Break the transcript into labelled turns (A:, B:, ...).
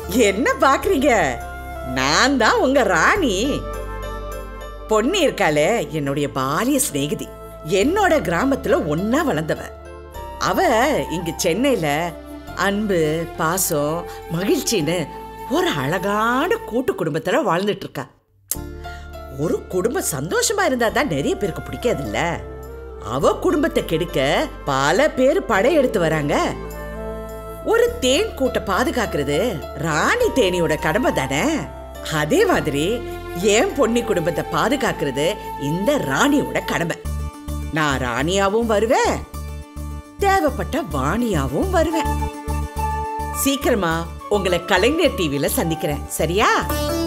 A: என்ன பாக்குறீங்க நான் தான் உங்க ராணி பொன்னி இருக்காளே என்னுடைய பாலிய சிநேகிதி என்னோட கிராமத்துல ஒன்னா வளர்ந்தவ அவ இங்க சென்னையில அன்பு பாசம் மகிழ்ச்சின்னு ஒரு அழகான கூட்டு குடும்பத்துல வாழ்ந்துட்டு இருக்கா ஒரு குடும்பம் சந்தோஷமா இருந்தா தான் நிறைய பேருக்கு பிடிக்காதுல்ல அவ குடும்பத்தை கெடுக்க பல பேர் படையெடுத்து வராங்க ஒரு தேன் கூட்டை பாதுகாக்கிறது ராணி தேனியோட கடமை தானே அதே மாதிரி என் பொன்னி குடும்பத்தை பாதுகாக்கிறது இந்த ராணியோட கடமை நான் ராணியாவும் வருவேன் தேவைப்பட்ட வாணியாவும் வருவேன் சீக்கிரமா உங்களை கலைஞர் டிவில சந்திக்கிறேன் சரியா